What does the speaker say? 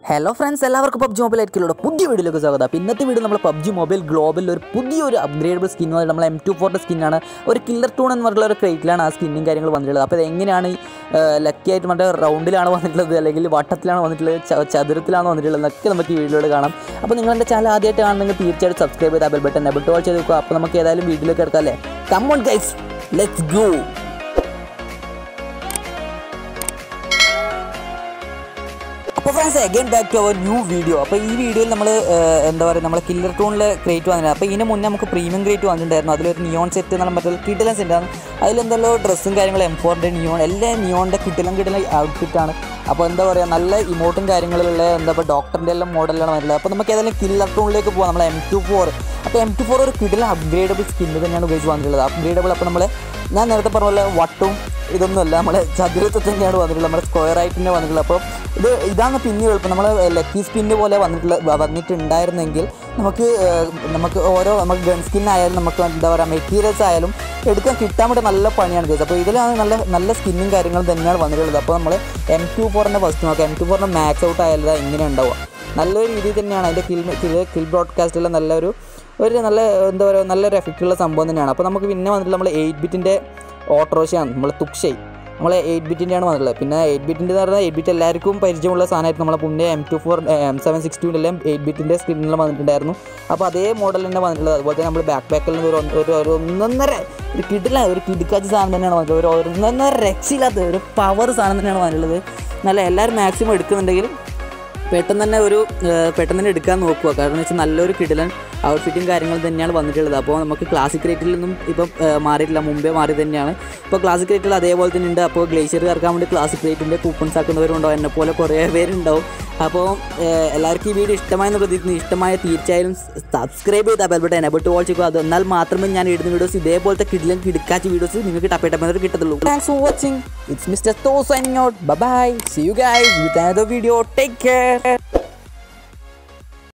hello friends എല്ലാവർക്കും PUBG mobile ആയിരിക്കുമല്ലോ പുതിയ വീഡിയോയിലേക്ക് സ്വാഗതം അപ്പോൾ ഇന്നത്തെ വീഡിയോ നമ്മൾ പബ്ജി മൊബൈൽ ഗ്ലോബലിൽ ഒരു പുതിയൊരു അപ്ഗ്രേഡബിൾ സ്കിൻ വന്നിട്ട് നമ്മൾ എം ടു ഫോറിൻ്റെ സ്കിന്നാണ് ഒരു കില്ലർ ടൂൺ എന്ന് പറഞ്ഞിട്ടുള്ള ഒരു ക്രേറ്റിലാണ് ആ സ്കിന്നും കാര്യങ്ങൾ വന്നിട്ടുള്ളത് അപ്പോൾ ഇത് എങ്ങനെയാണ് ലക്കി ആയിട്ട് മറ്റേ റൗണ്ടിലാണ് വന്നിട്ടുള്ളത് അല്ലെങ്കിൽ വട്ടത്തിലാണ് വന്നിട്ടുള്ളത് ച- ചതുരത്തിലാണ് വന്നിട്ടുള്ളത് എന്നൊക്കെ നമുക്ക് ഈ വീഡിയോയിൽ കാണാം അപ്പോൾ നിങ്ങൾ എൻ്റെ ചാനൽ ആദ്യമായിട്ട് കാണണമെങ്കിൽ തീർച്ചയായിട്ടും സബ്സ്ക്രൈബ് ചെയ്ത് ബെൽ ബട്ടൺ എബിൾ ടോൾ ചെയ്ത് വെക്കുക അപ്പോൾ നമുക്ക് ഏതായാലും വീഡിയോയിലേക്ക് എടുക്കാം അല്ലേ കമ്മോൺ ഗൈസ് ലെറ്റ്സ് ഗോ അപ്പോൾ friends again back to our new video അപ്പോൾ ഈ വീഡിയോയിൽ നമ്മൾ എന്താ പറയുക നമ്മൾ കില്ലർ ടൂണിലെ ക്രേറ്റ് വന്നിട്ടുണ്ട് അപ്പോൾ ഇതിന് മുന്നേ നമുക്ക് പ്രീമിയം ക്രേറ്റ് വന്നിട്ടുണ്ടായിരുന്നു അതിലൊരു നിയോൺ സെറ്റ് എന്നുള്ള മറ്റൊരു കിട്ടിലൻ സെറ്റാണ് അതിലെന്തല്ലോ ഡ്രസ്സും കാര്യങ്ങളും എം ഫോറിൻ്റെ നിയോൺ എല്ലാ നിയോണിൻ്റെ കിട്ടിലും കിട്ടിലും ഔട്ട്ഫിറ്റാണ് അപ്പോൾ എന്താ പറയുക നല്ല ഇമോട്ടും കാര്യങ്ങളിലുള്ള എന്താ പറയുക ഡോക്ടറിൻ്റെ എല്ലാം മോഡലാണ് വരുന്നത് അപ്പോൾ നമുക്ക് ഏതായാലും കില്ലർ ടൂണിലേക്ക് പോകാം നമ്മൾ എം ടു ഫോർ അപ്പോൾ എം ടു ഫോർ ഒരു കിടിലൻ അപ്ഗ്രേഡബിൾ സ്കിന്ന് തന്നെയാണ് ഉപയോഗിച്ച് വന്നിട്ടുള്ളത് അപ്ഗ്രേഡബിൾ അപ്പോൾ നമ്മൾ ഞാൻ നേരത്തെ പറഞ്ഞ പോലെ വട്ടും ഇതൊന്നുമല്ല നമ്മുടെ ചതുരത്തിൽ തന്നെയാണ് വന്നിട്ടുള്ളത് നമ്മുടെ സ്ക്വയർ ആയിട്ട് തന്നെ വന്നിട്ടുള്ളത് അപ്പോൾ ഇത് ഇതാണ് പിന്നെ എളുപ്പം നമ്മൾ ലക്കി സ്പിന്ന് പോലെ വന്നിട്ടുള്ള വ- വന്നിട്ടുണ്ടായിരുന്നെങ്കിൽ നമുക്ക് ഏഹ്, നമുക്ക് ഓരോ നമുക്ക് ഗൺ സ്കിൻ ആയാലും നമുക്ക് എന്താ പറയുക മെറ്റീരിയൽസ് ആയാലും എടുക്കാൻ കിട്ടാൻ വേണ്ടി നല്ല പണിയാണ് കേസ് അപ്പോൾ ഇതിലാണ് നല്ല നല്ല സ്കിന്നും കാര്യങ്ങളും തന്നെയാണ് വന്നിട്ടുള്ളത് അപ്പോൾ നമ്മൾ എം ടു ഫോറിൻ്റെ ഫസ്റ്റ് നോക്കാം എം ടു ഫോറിൻ്റെ മാക്സ് ഔട്ട് ആയാലും ഇതാ ഇങ്ങനെ ഉണ്ടാവുക നല്ലൊരു രീതിയിൽ തന്നെയാണ് അതിൻ്റെ കിൽ കിൽ കിൽ ബ്രോഡ്കാസ്റ്റിലെ നല്ലൊരു ഒരു നല്ല എന്താ പറയുക നല്ലൊരു എഫക്റ്റുള്ള സംഭവം തന്നെയാണ് അപ്പോൾ നമുക്ക് പിന്നെ വന്നിട്ട് നമ്മൾ എയ്റ്റ് ബിറ്റിൻ്റെ ഓട്ടോറിക്ഷയാണ് നമ്മൾ തുക്ഷയ് നമ്മൾ എയ്റ്റ് ബിറ്റിൻ്റെയാണ് വന്നിട്ടുള്ളത് പിന്നെ എയ്റ്റ് ബിറ്റിൻ്റെ എന്ന് പറഞ്ഞാൽ എയ്റ്റ് ബിറ്റ് എല്ലാവർക്കും പരിചയമുള്ള സാധനമായിട്ട് നമ്മളെ മുന്നേ M two four M seven six ടുവിലെല്ലാം എയ്റ്റ് ബിറ്റിൻ്റെ സ്ക്രീനിൽ വന്നിട്ടുണ്ടായിരുന്നു അപ്പോൾ അതേ മോഡൽ തന്നെ വന്നിട്ടുള്ളത് അതുപോലെ തന്നെ നമ്മൾ ബാക്ക് പാക്കിൽ നിന്ന് ഒരു ഒന്ന്- ഒരു ഒരു ഒന്നൊന്നര ഒരു കിടില ഒരു കിടുക്കാച്ച സാധനം തന്നെയാണ് വന്നിട്ടുള്ളത് ഒരു ഒന്നൊന്നര രക്ഷയില്ലാത്ത ഒരു പവർ സാധനം തന്നെയാണ് വന്നിട്ടുള്ളത് നല്ല എല്ലാവരും മാക്സിമം എടുക്കുന്നുണ്ടെങ്കിൽ പെട്ടെന്ന് തന്നെ ഒരു ഏഹ്, പെട്ടെന്ന് തന്നെ എടുക്കാൻ നോക്കുക കാരണം വെച്ചാൽ നല്ലൊരു കിടിലൻ ഔട്ട്ഫിറ്റും കാര്യങ്ങളും തന്നെയാണ് വന്നിട്ടുള്ളത് അപ്പോൾ നമുക്ക് ക്ലാസിക് റേറ്റിൽ നിന്നും ഇപ്പം ഏഹ്, മാറിയിട്ടില്ല മുമ്പേ മാറി തന്നെയാണ് ഇപ്പോൾ ക്ലാസിക് റേറ്റിൽ അതേപോലെ തന്നെ ഉണ്ട് അപ്പോൾ ഗ്ലേഷ്യർ ഇറക്കാൻ വേണ്ടി ക്ലാസിക് റേറ്റിൻ്റെ കൂപ്പൺസ് ആക്കുന്നവരുണ്ടാവും എന്നെ പോലെ കുറേ പേരുണ്ടാവും അപ്പോൾ ഏഹ്, എല്ലാവർക്കും ഈ വീഡിയോ ഇഷ്ടമായെന്ന് പ്രതീക്ഷിക്കുന്നു ഇഷ്ടമായ തീർച്ചയായും സബ്സ്ക്രൈബ് ചെയ്താൽ ബെൽബട്ടൻ എനബിൾ ടു വാച്ച് ചെയ്യുക അത് എന്നാൽ മാത്രമേ ഞാൻ ഇടുന്ന വീഡിയോസ് ഇതേപോലത്തെ കിടിലൻ കിടക്കാച്ച വീഡിയോസ് നിങ്ങൾക്ക് ടപ്പേട്ടപ്പോൾ കിട്ടത്തുള്ളൂ thanks for watching it's mister തോ signing out bye see you guys with another video take care